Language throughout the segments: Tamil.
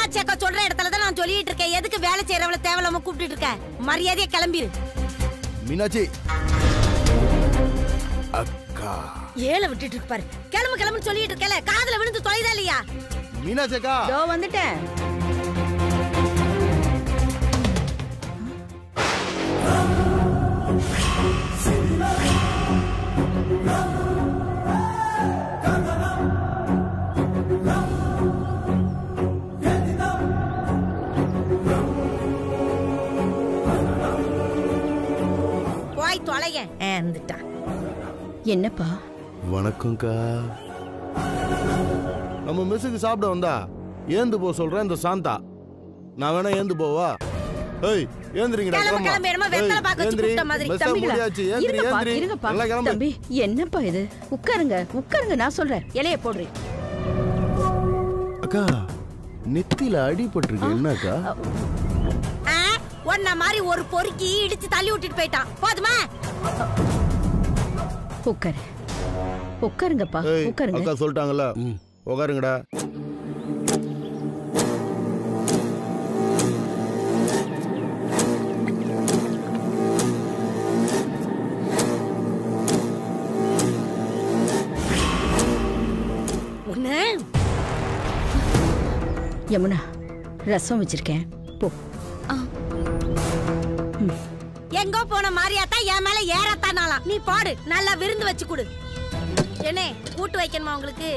மீனாட்சி அக்கா சொல்ற இடத்துல தான் நான் சொல்லிட்டு இருக்கேன் எதுக்கு வேலை செய்யறவள தேவையில்லாம கூப்பிட்டு இருக்க மரியாதையா கிளம்பிரு மீனாட்சி அக்கா ஏழை விட்டுட்டு இருக்கு பாரு கிளம்பு கிளம்புன்னு சொல்லிட்டு இருக்கல காதுல விழுந்து தொலைதா இல்லையா மீனாட்சி அக்கா இதோ வந்துட்டேன் போய் தொலைய வந்துட்டா என்னப்பா வணக்கம்க்கா நம்ம மெஸ்ஸுக்கு சாப்பிட வந்தா ஏந்து போ சொல்றேன் இந்த சாந்தா நான் வேணா ஏந்து போவா ஏய் ஏந்திரிங்கடா கிளம்பு, கிளம்பா. கிளம்பு, என்னமோ வெத்தலை ஏய், பாக்கு வச்சு ஏந்திரி. கூப்பிட்ட மாதிரி. மெஸ்ஸை தம்பிகளா மூடியாச்சு. ஏந்திரி, இருங்கப்பா ஏந்திரி. இருங்கப்பா நல்லா கிளம்பு. தம்பி என்னப்பா இது உட்காருங்க உட்காருங்க நான் சொல்றேன் இலைய போடுறேன் அக்கா நெத்தியில அடிபட்டிருக்கு என்னக்கா ஆ, உன்ன மாதிரி ஒரு பொறுக்கி இடிச்சு தள்ளி விட்டுட்டு போயிட்டான் போதுமா உட்காரு உட்காருங்கப்பா ஏய் உட்காருங்க அக்கா சொல்லிட்டாங்கல்ல உட்காருங்கடா ஒண்ணு யமுனா ரசம் வச்சிருக்கேன் போ எங்கோ போன மாதிரியாத்தா என் மேல ஏறத்தானாலாம் நீ பாடு நல்லா விருந்து வச்சு கொடு என்ன கூட்டு வைக்கணுமா உங்களுக்கு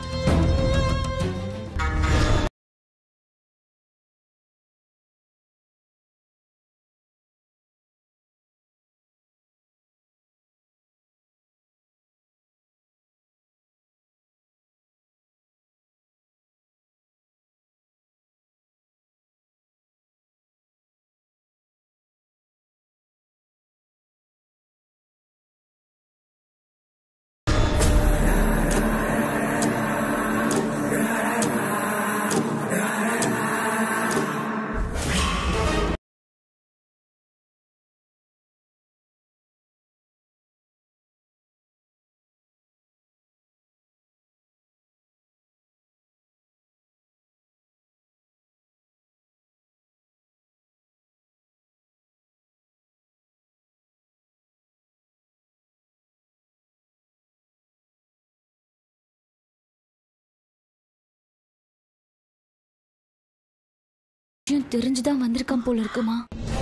விஷயம் தெரிஞ்சுதான் வந்திருக்கான் போல இருக்குமா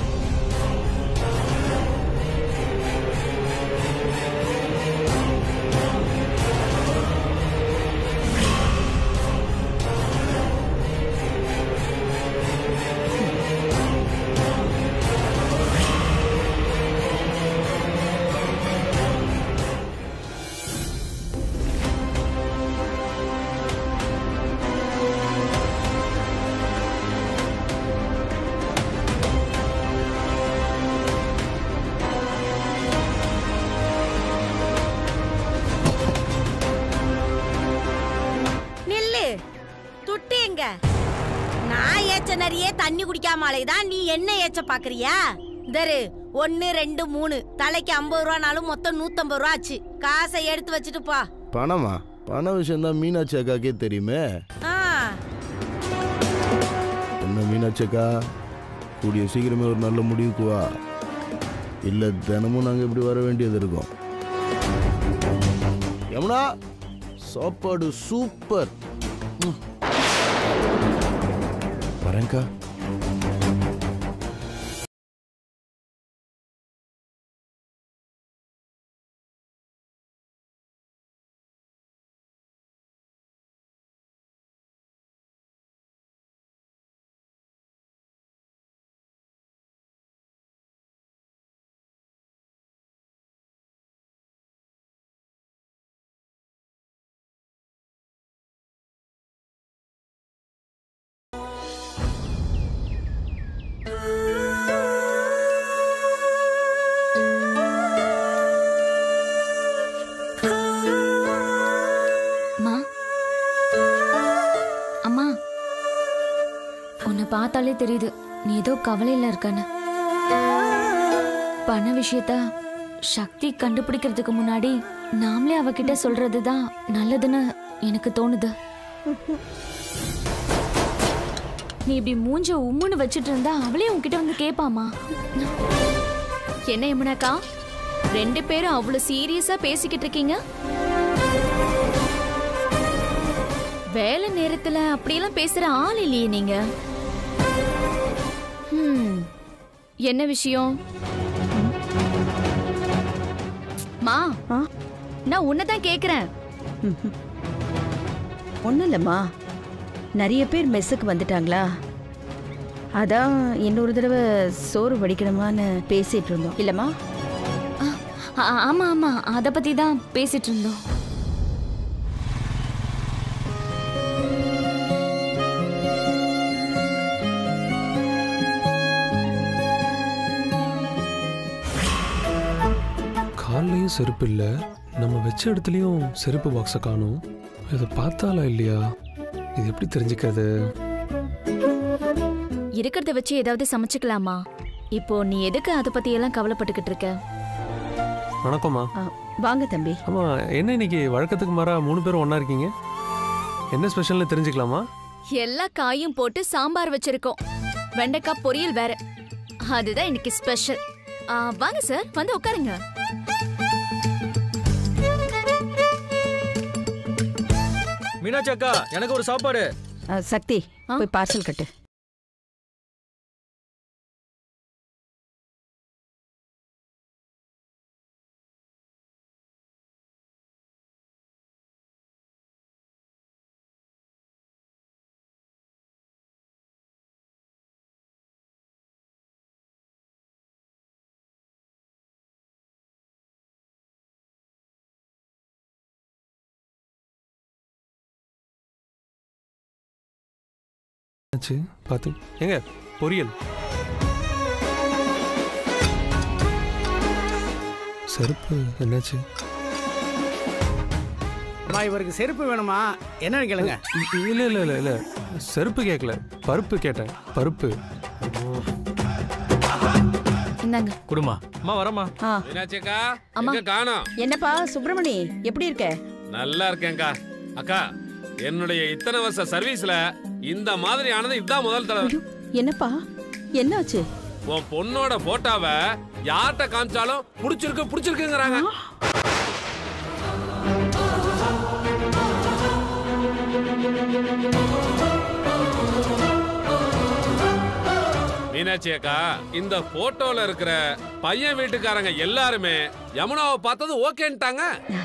நில்லு துட்டு எங்க நான் ஏச்ச நிறைய தண்ணி குடிக்காம அலையுதான் நீ என்ன ஏச்ச பாக்குறியா தரு ஒன்னு ரெண்டு மூணு தலைக்கு ஐம்பது ரூபானாலும் மொத்தம் நூத்தம்பது ரூபா ஆச்சு காசை எடுத்து வச்சுட்டு போ பணமா பண விஷயம் தான் மீனாட்சி அக்காக்கே தெரியுமே ஆ என்ன மீனாட்சி அக்கா கூடிய சீக்கிரமே ஒரு நல்ல முடிவுக்கு வா இல்ல தினமும் நாங்க இப்படி வர வேண்டியது இருக்கும் யமுனா சாப்பாடு சூப்பர் ம். வரேன்க்கா அம்மா அம்மா உன்னை பார்த்தாலே தெரியுது நீ ஏதோ கவலையில இருக்கன்னு பண விஷயத்த சக்தி கண்டுபிடிக்கிறதுக்கு முன்னாடி நாமளே அவகிட்ட சொல்றதுதான் நல்லதுன்னு எனக்கு தோணுது நீ இப்படி மூஞ்ச உம்முன்னு வச்சிட்டு இருந்தா அவளே உன்கிட்ட வந்து கேப்பாமா என்ன யமுனாக்கா ரெண்டு பேரும் அவ்வளவு சீரியஸா பேசிக்கிட்டு இருக்கீங்க வேலை நேரத்துல அப்படியெல்லாம் பேசுற ஆள் இல்லையே நீங்க ஹம், என்ன விஷயம் மா ஆ? நான் உன்னதான் கேக்குறேன் ஒன்றும் இல்லைம்மா நிறைய பேர் மெஸ்ஸுக்கு வந்துட்டாங்களா அதான் இன்னொரு தடவை சோறு வடிக்கணுமான்னு பேசிட்டு இருந்தோம் இல்லைம்மா ஆ- ஆமா ஆமா அத பத்தி தான் பேசிட்டு இருந்தோம் கால்லையும் செருப்பு இல்லை நம்ம வச்ச இடத்துலையும் செருப்பு பாக்ஸை காணும் இதை பார்த்தாலா இல்லையா இது எப்படி தெரிஞ்சுக்கிறது இருக்கிறத வச்சு ஏதாவது சமைச்சுக்கலாமா இப்போ நீ எதுக்கு அதை பத்தி எல்லாம் கவலைப்பட்டுக்கிட்டு இருக்க வணக்கம்மா ஆ, வாங்க தம்பி ஆமாம் என்ன இன்னைக்கு வழக்கத்துக்கு மாறா மூணு பேரும் ஒன்றா இருக்கீங்க என்ன ஸ்பெஷல்னு தெரிஞ்சுக்கலாமா எல்லா காயும் போட்டு சாம்பார் வச்சிருக்கோம் வெண்டைக்காய் பொரியல் வேற அதுதான் இன்னைக்கு ஸ்பெஷல் வாங்க சார் வந்து உட்காருங்க மீனாட்சி அக்கா எனக்கு ஒரு சாப்பாடு ஆ, சக்தி ஆ? போய் பார்சல் கட்டு ஆச்சு பார்த்து எங்க பொரியல் செருப்பு என்னாச்சு அம்மா இவருக்கு செருப்பு வேணுமா என்னன்னு கேளுங்க இல்லை இல்லை இல்லை இல்லை செருப்பு கேட்கல பருப்பு கேட்டேன் பருப்பு இந்தாங்க குடுமா அம்மா வரமா ஆ மீனாட்சிக்கா அம்மா. எங்க காணோம் என்னப்பா சுப்பிரமணி எப்படி இருக்க நல்லா இருக்கேன்க்கா அக்கா என்னுடைய இத்தனை வருஷ சர்வீஸ்ல இந்த மாதிரி ஆனது இதுதான் முதல் தடவை ஐயோ, என்னப்பா என்னாச்சு உன் பொண்ணோட போட்டோவை யார்கிட்ட காமிச்சாலும் புடிச்சிருக்கு புடிச்சிருக்குங்கிறாங்க மீனாட்சி அக்கா இந்த போட்டோல இருக்கிற பையன் வீட்டுக்காரங்க எல்லாருமே யமுனாவை பார்த்தது ஓகேன்ட்டாங்க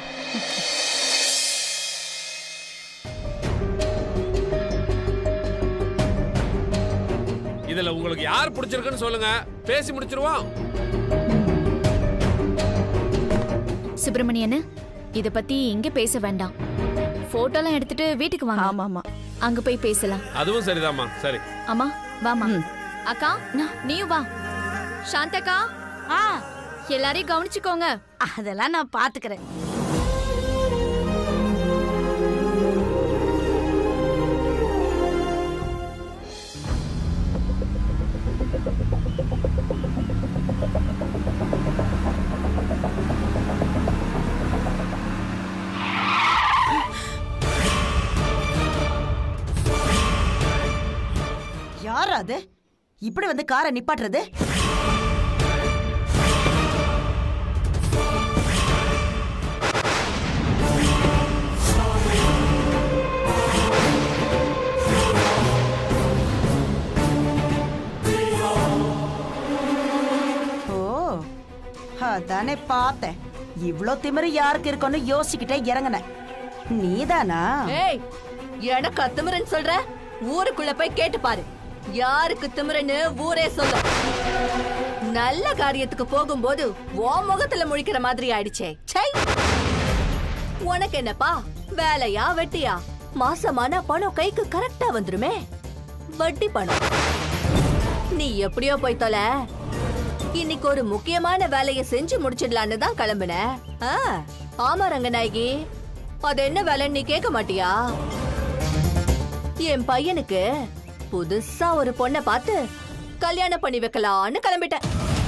இதுல உங்களுக்கு யார் பிடிச்சிருக்குன்னு சொல்லுங்க பேசி முடிச்சிருவோம் சுப்பிரமணியன் இத பத்தி இங்க பேச வேண்டாம் போட்டோலாம் எடுத்துட்டு வீட்டுக்கு வாங்க ஆமா ஆமா அங்க போய் பேசலாம் அதுவும் சரிதாம்மா சரி அம்மா வாமா ம். அக்கா நீயும் வா சாந்தக்கா ஆ எல்லாரையும் கவனிச்சுக்கோங்க அதெல்லாம் நான் பாத்துக்கிறேன் யார் அது இப்படி வந்து காரை நிப்பாட்டுறது ஓ அதானே பார்த்தேன் இவ்ளோ திமிரு யாருக்கு இருக்குன்னு யோசிக்கிட்டே இறங்குனேன் நீதானா ஏய் எனக்கு திமிரன்னு சொல்ற ஊருக்குள்ள போய் கேட்டு பாரு யாருக்கு திமிரன்னு ஊரே சொல்லும் நல்ல காரியத்துக்கு போகும்போது உன் முகத்துல முழிக்கிற மாதிரி ஆயிடுச்சே சை உனக்கு என்னப்பா வேலையா வெட்டியா மாசமான பணம் கைக்கு கரெக்டா வந்துருமே வட்டி பணம் நீ எப்படியோ போய் தொலை இன்னைக்கு ஒரு முக்கியமான வேலையை செஞ்சு முடிச்சிடலான்னு தான் கிளம்புன ஆ, ஆமா ரங்கநாயகி அது என்ன வேலைன்னு நீ கேட்க மாட்டியா என் பையனுக்கு புதுசா ஒரு பொண்ணை பார்த்து கல்யாணம் பண்ணி வைக்கலான்னு கிளம்பிட்டேன்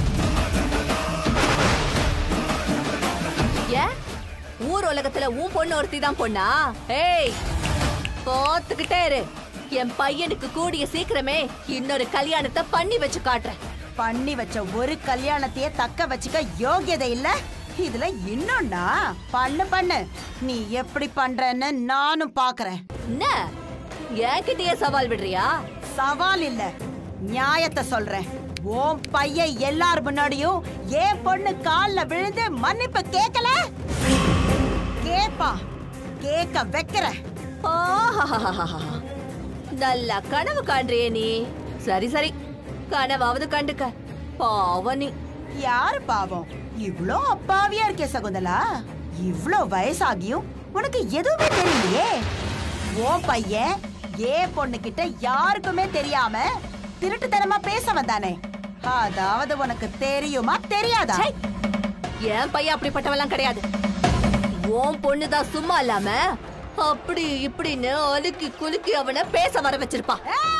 ஏன் ஊர் உலகத்துல உன் பொண்ணு ஒருத்தி தான் பொண்ணா ஏய் பார்த்துக்கிட்டே இரு என் பையனுக்கு கூடிய சீக்கிரமே இன்னொரு கல்யாணத்தை பண்ணி வச்சு காட்டுறேன் பண்ணி வச்ச ஒரு கல்யாணத்தையே தக்க வச்சுக்க யோகியதை இல்ல இதுல இன்னொன்னா பண்ணு பண்ணு நீ எப்படி பண்றன்னு நானும் பாக்குறேன் என்ன என்கிட்டயே சவால் விடுறியா சவால் இல்ல நியாயத்தை சொல்றேன் உன் பையன் எல்லார் முன்னாடியும் ஏன் பொண்ணு கால்ல விழுந்து மன்னிப்பு கேட்கல கேப்பா கேட்க வைக்கிற ஆஹாஹாஹாஹா. நல்லா கனவு காண்றியே நீ சரி சரி கனவாவது கண்டுக்க பாவம் நீ யாரு பாவம் இவ்ளோ அப்பாவியா இருக்கே சகுந்தலா இவ்ளோ வயசாகியும் உனக்கு எதுவுமே தெரியலையே உன் பையன் ஏ பொண்ணு கிட்ட யாருக்குமே தெரியாம திருட்டுத்தனமா பேச வந்தானே அதாவது உனக்கு தெரியுமா தெரியாதா ச்சை. என் பையன் அப்படிப்பட்டவெல்லாம் கிடையாது உன் பொண்ணுதான் சும்மா இல்லாம அப்படி இப்படின்னு அலுக்கி குலுக்கி அவனை பேச வர வச்சிருப்பா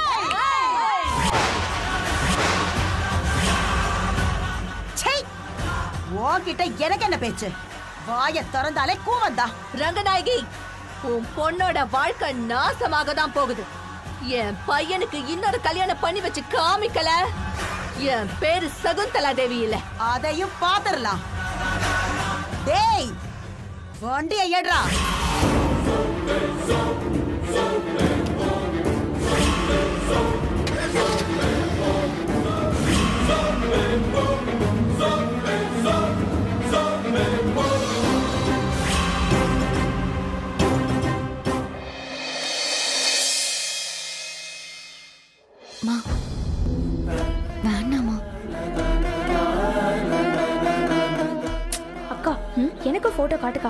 ச்சை! உன்கிட்ட எனக்கு என்ன பேச்சு வாய திறந்தாலே கூவந்தா ரங்கநாயகி உன் பொண்ணோட வாழ்க்கை நாசமாக தான் போகுது என் பையனுக்கு இன்னொரு கல்யாணம் பண்ணி வச்சு காமிக்கல என் பேரு சகுந்தலா தேவி இல்ல அதையும் பாத்துரலாம் டேய் வண்டிய ஏடுறா மா வேணாமா அக்கா எனக்கு போட்டோ காட்டுக்கா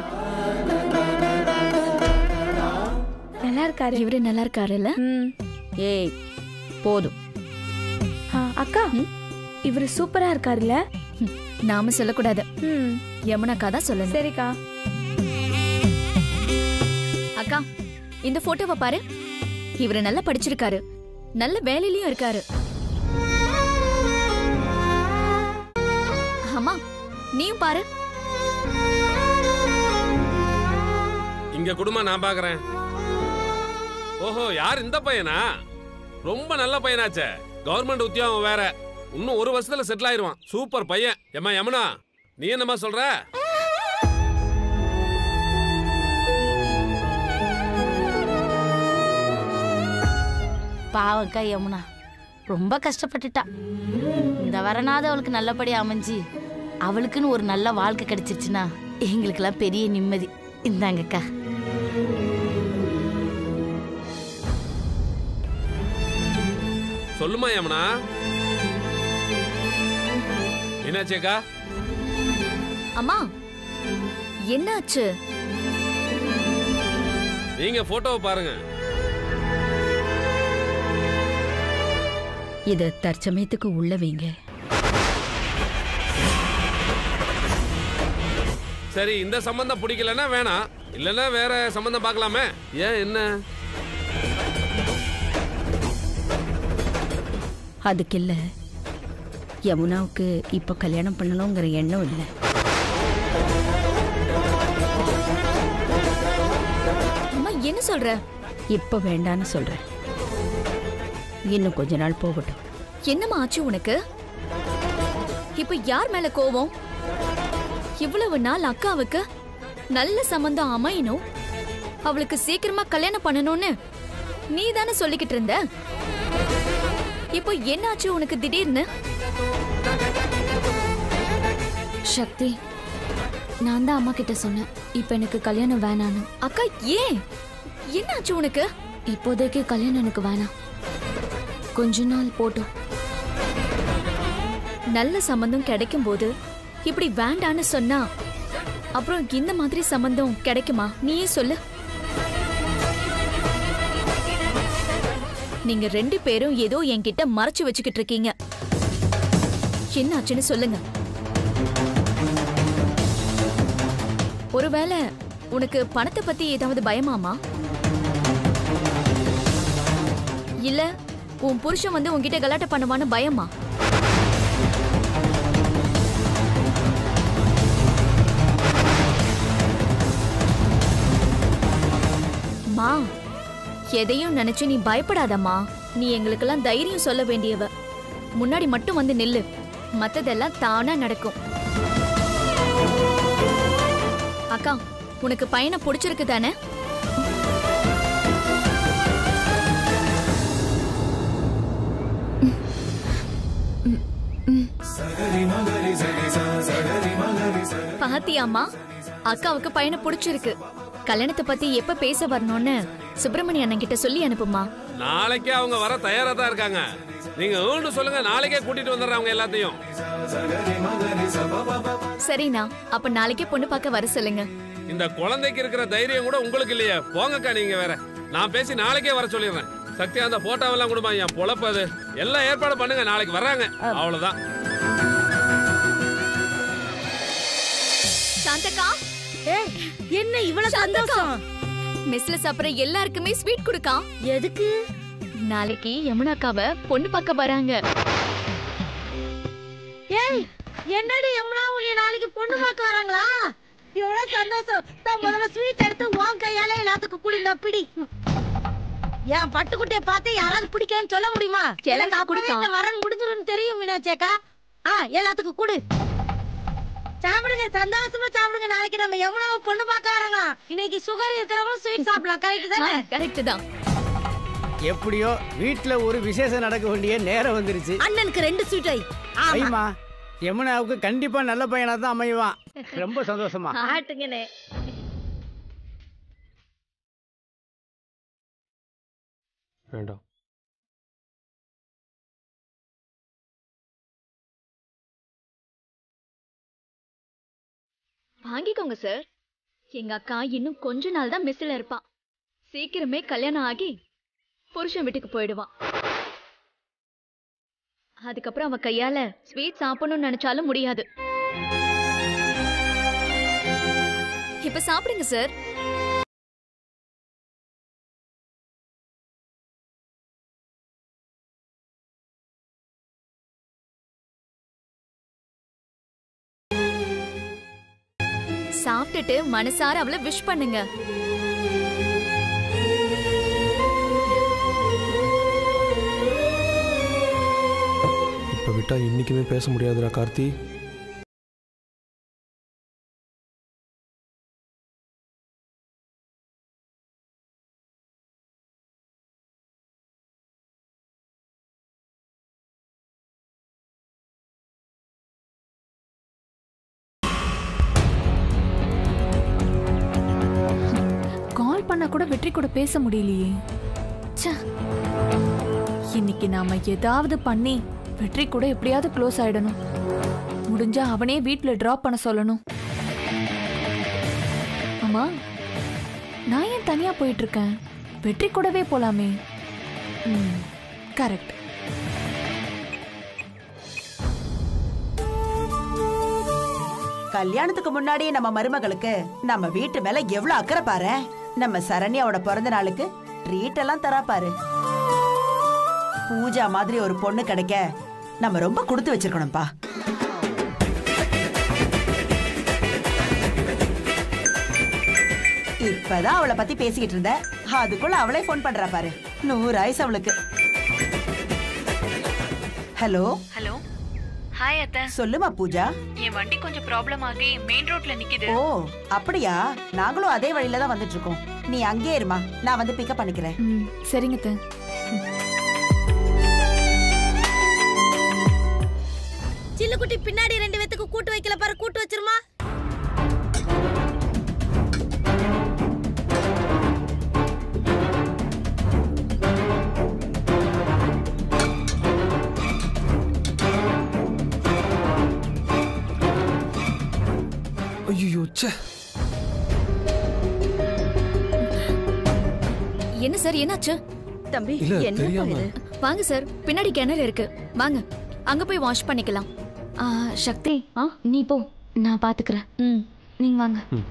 நல்லா இருக்காரு இவரு நல்லா இருக்காருல்ல ம். ஏய் போதும் ஆ, அக்கா இவரு சூப்பரா இருக்காருல்ல ம், நாம சொல்லக்கூடாது ம் யமுனாக்கா தான் சொல்லணும் சரிக்கா அக்கா இந்த போட்டோவை பாரு இவரு நல்லா படிச்சிருக்காரு நல்ல வேலையிலயும் இருக்காரு அம்மா நீயும் பாரு இங்க குடும்பம் நான் பாக்குறேன் ஓஹோ யார் இந்த பையனா ரொம்ப நல்ல பையனாச்சே கவர்மெண்ட் உத்தியோகம் வேற இன்னும் ஒரு வருஷத்துல செட்டில் ஆயிருவான் சூப்பர் பையன் ஏம்மா யமுனா நீ என்னம்மா சொல்ற பாவக்கா யமுனா ரொம்ப கஷ்டப்பட்டுட்டா இந்த வரனாவது அவளுக்கு நல்லபடியா அமைஞ்சு அவளுக்குன்னு ஒரு நல்ல வாழ்க்கை கிடைச்சிருச்சுன்னா எங்களுக்கெல்லாம் பெரிய நிம்மதி இந்தாங்கக்கா சொல்லுமா யமுனா என்னாச்சேக்கா அம்மா என்னாச்சு நீங்க போட்டோவை பாருங்க இத தற்சமயத்துக்கு உள்ள வைங்க சரி இந்த சம்பந்தம் பிடிக்கலன்னா வேணாம் இல்லைன்னா வேற சம்பந்தம் பார்க்கலாமே ஏன் என்ன அதுக்கு இல்ல யமுனாவுக்கு இப்ப கல்யாணம் பண்ணணுங்கிற எண்ணம் இல்லை அம்மா என்ன சொல்ற இப்ப வேண்டான்னு சொல்றேன் இன்னும் கொஞ்ச நாள் போகட்டும் என்னம்மா ஆச்சு உனக்கு இப்ப யார் மேல கோவம் இவ்வளவு நாள் அக்காவுக்கு நல்ல சம்பந்தம் அமையணும் அவளுக்கு சீக்கிரமா கல்யாணம் பண்ணணும்னு நீ தானே சொல்லிக்கிட்டு இருந்த இப்போ என்னாச்சு உனக்கு திடீர்னு சக்தி நான் தான் அம்மா கிட்ட சொன்னேன் இப்போ எனக்கு கல்யாணம் வேணான்னு அக்கா ஏன் என்னாச்சு உனக்கு இப்போதைக்கு கல்யாணம் எனக்கு வேணாம் கொஞ்ச நாள் போட்டோம் நல்ல சம்பந்தம் கிடைக்கும் போது இப்படி வேண்டான்னு சொன்னா அப்புறம் இந்த மாதிரி சம்பந்தம் கிடைக்குமா நீயே சொல்லு நீங்க ரெண்டு பேரும் ஏதோ என்கிட்ட மறைச்சு வச்சுக்கிட்டு இருக்கீங்க என்னாச்சுன்னு சொல்லுங்க ஒருவேளை உனக்கு பணத்தை பத்தி ஏதாவது பயமாமா இல்ல உன் புருஷன் வந்து உன்கிட்ட கலாட்டை பண்ணுவான்னு பயமா மா எதையும் நினைச்சு நீ பயப்படாதம்மா நீ எங்களுக்கெல்லாம் தைரியம் சொல்ல வேண்டியவ முன்னாடி மட்டும் வந்து நில்லு மத்ததெல்லாம் தானா நடக்கும் அக்கா உனக்கு பையனை பிடிச்சிருக்கு தானே பாத்தியாம்மா அக்காவுக்கு பையனை பிடிச்சிருக்கு கல்யாணத்தை பத்தி எப்ப பேச வரணும்னு சுப்பிரமணிய அண்ணன் கிட்ட சொல்லி அனுப்புமா நாளைக்கே அவங்க வர தயாரா தான் இருக்காங்க நீங்க ஊன்னு சொல்லுங்க நாளைக்கே கூட்டிட்டு வந்துடுறேன் அவங்க எல்லாத்தையும் சரிண்ணா அப்ப நாளைக்கே பொண்ணு பார்க்க வர சொல்லுங்க இந்த குழந்தைக்கு இருக்கிற தைரியம் கூட உங்களுக்கு இல்லையே போங்கக்கா நீங்க வேற நான் பேசி நாளைக்கே வர சொல்லிடுறேன் சக்தி அந்த போட்டோவெல்லாம் கொடுமா என் பொழப்பு அது எல்லாம் ஏற்பாடு பண்ணுங்க நாளைக்கு வர்றாங்க அவ்வளவுதான் சாந்தக்கா ஏய் என்ன இவ்வளவு சந்தோஷம் மெஸ்ல சாப்பிடுற எல்லாருக்குமே ஸ்வீட் கொடுக்கா எதுக்கு நாளைக்கு யமுனாக்காவ பொண்ணு பார்க்க வராங்க ஏய் என்னடி யமுனா உன்னை நாளைக்கு பொண்ணு பார்க்க வராங்களா இவ்வளவு சந்தோஷம் தான் முதல்ல ஸ்வீட் எடுத்து உன் கையால எல்லாத்துக்கும் குடிந்தா பிடி என் பட்டுக்குட்டிய பார்த்து யாராவது பிடிக்கன்னு சொல்ல முடியுமா எனக்கு அப்பவே இந்த வரன் முடிஞ்சிரும்னு தெரியும் மீனாட்சேக்கா ஆ எல்லாத்துக்கும் குடு சாப்பிடுங்க சந்தோஷமா சாப்பிடுங்க நாளைக்கு நம்ம யமுனாவை பொண்ணு பார்க்க வராங்களா இன்னைக்கு சுகர் இருக்கிறவங்க ஸ்வீட் சாப்பிடலாம் கரெக்ட் தானே கரெக்ட் தான் எப்படியோ வீட்ல ஒரு விசேஷம் நடக்க வேண்டிய நேரம் வந்துருச்சு அண்ணனுக்கு ரெண்டு ஸ்வீட் வை ஐமா யமுனாவுக்கு கண்டிப்பா நல்ல பையனா தான் அமைவான் ரொம்ப சந்தோஷமா ஆட்டுங்கண்ணே வேண்டாம் வாங்கிக்கோங்க சார் எங்க அக்கா இன்னும் கொஞ்ச நாள் தான் மிஸ்ல இருப்பா சீக்கிரமே கல்யாணம் ஆகி புருஷன் வீட்டுக்கு போயிடுவான் அதுக்கப்புறம் அவ கையால ஸ்வீட் சாப்பிடணும்னு நினைச்சாலும் முடியாது இப்ப சாப்பிடுங்க சார் சாப்பிட்டுட்டு மனசார அவளை விஷ் பண்ணுங்க இப்போ விட்டா இன்னைக்குமே பேச முடியாதுடா கார்த்தி கால் பண்ண கூட வெற்றி கூட பேச முடியலையே ச்சே. இன்னைக்கு நாம ஏதாவது பண்ணி வெற்றி கூட எப்படியாவது க்ளோஸ் ஆயிடணும் முடிஞ்சா அவனே வீட்ல டிராப் பண்ண சொல்லணும் அம்மா நான் ஏன் தனியா போயிட்டு இருக்கேன் வெற்றி கூடவே போலாமே ம் கரெக்ட் கல்யாணத்துக்கு முன்னாடியே நம்ம மருமகளுக்கு நம்ம வீட்டு மேல எவ்வளவு அக்கறை பாரு நம்ம சரண்யாவோட பிறந்த நாளுக்கு ட்ரீட் எல்லாம் தரா பாரு பூஜா மாதிரி ஒரு பொண்ணு கிடைக்க நம்ம ரொம்ப கொடுத்து வச்சிருக்கணும்பா இப்பதான் அவளை பத்தி பேசிக்கிட்டு இருந்த அதுக்குள்ள அவளே ஃபோன் பண்றா பாரு நூறு ஆயுசு அவளுக்கு ஹலோ ஹலோ ஹாய் அத்தை சொல்லுமா பூஜா என் வண்டி கொஞ்சம் ப்ராப்ளம் ஆகி மெயின் ரோட்ல நிக்குது ஓ அப்படியா நாங்களும் அதே வழியில தான் வந்துட்டு இருக்கோம் நீ அங்கேயே இருமா நான் வந்து பிக்கப் பண்ணிக்கிறேன் ம் சரிங்க அத்தை சில்லுக்குட்டி பின்னாடி ரெண்டு பேத்துக்கு கூட்டு வைக்கல பாரு கூட்டு வச்சிருமா ஐயோ ச்சே என்ன சார் என்னாச்சு தம்பி இல்ல, என்ன தெரியாம. இது வாங்க சார் பின்னாடி கிணறு இருக்கு வாங்க அங்க போய் வாஷ் பண்ணிக்கலாம் ஆ, சக்தி ஆ நீ போ நான் பாத்துக்கிறேன் ம் நீங்க வாங்க ம்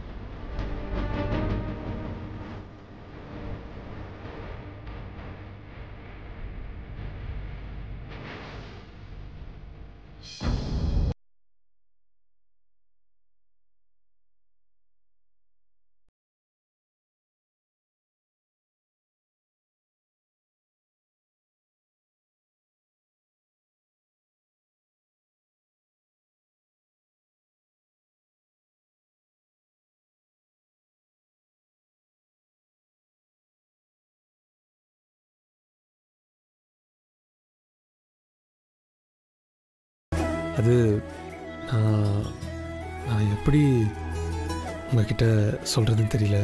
அது நான் நான் எப்படி உங்ககிட்ட சொல்கிறதுன்னு தெரியல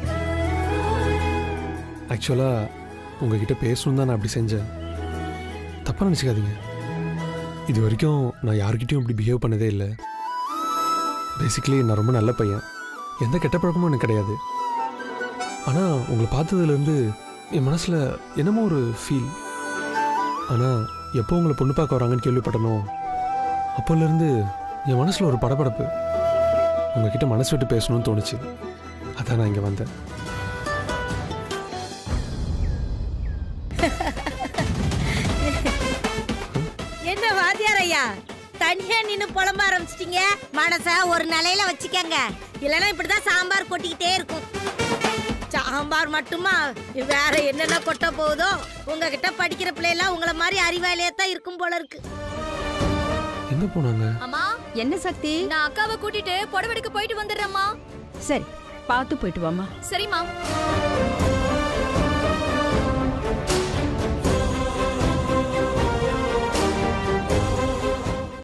ஆக்சுவலாக உங்ககிட்ட பேசணும் தான் நான் அப்படி செஞ்சேன் தப்பாக நினச்சிக்காதீங்க இது வரைக்கும் நான் யார்கிட்டயும் இப்படி பிஹேவ் பண்ணதே இல்லை பேசிக்கலி நான் ரொம்ப நல்ல பையன் எந்த கெட்ட பழக்கமும் எனக்கு கிடையாது ஆனால் உங்களை பார்த்ததுலேருந்து என் மனசில் என்னமோ ஒரு ஃபீல் ஆனால் எப்போ உங்களை பொண்ணு பார்க்க வராங்கன்னு கேள்விப்பட்டனோ அப்போலேருந்து என் மனசில் ஒரு படபடப்பு உங்ககிட்ட மனசு விட்டு பேசணும்னு தோணுச்சு அதான் நான் இங்கே வந்தேன் என்ன வாத்தியார் ஐயா தனியா நின்னு புலம்ப ஆரம்பிச்சிட்டீங்க மனச ஒரு நிலையில வச்சுக்கங்க இல்லைன்னா இப்படிதான் சாம்பார் கொட்டிக்கிட்டே இருக்கும் சாம்பார் மட்டுமா வேற என்னென்ன கொட்ட போகுதோ உங்ககிட்ட படிக்கிற பிள்ளைலாம் உங்கள மாதிரி அறிவாளியே தான் இருக்கும் போல இருக்கு எங்கே போனாங்க அம்மா என்ன சக்தி நான் அக்காவை கூட்டிட்டு புடவெடுக்க போயிட்டு வந்துடுறேம்மா சரி பார்த்து போயிட்டு வாமா சரிம்மா